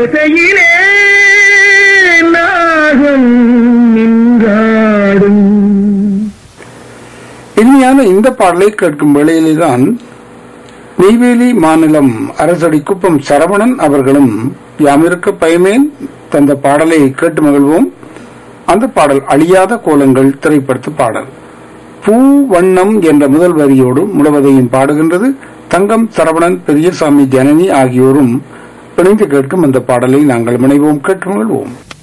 ஓசையிலே நாகம் நின்றாடும் இனிமையான இந்த பாடலை கேட்கும் வேளையிலேதான் நெய்வேலி மாநிலம் அரசடி குப்பம் சரவணன் அவர்களும் யாமிருக்க பயமேன் தந்த பாடலை கேட்டு மகிழ்வோம் அந்த பாடல் அழியாத கோலங்கள் திரைப்படத்து பாடல் பூ வண்ணம் என்ற முதல் வரியோடு முழுவதையும் பாடுகின்றது தங்கம் சரவணன் பெரியசாமி ஜனனி ஆகியோரும் இணைந்து கேட்கும் அந்த பாடலை நாங்கள் முனைவோம் கேட்டு மகிழ்வோம்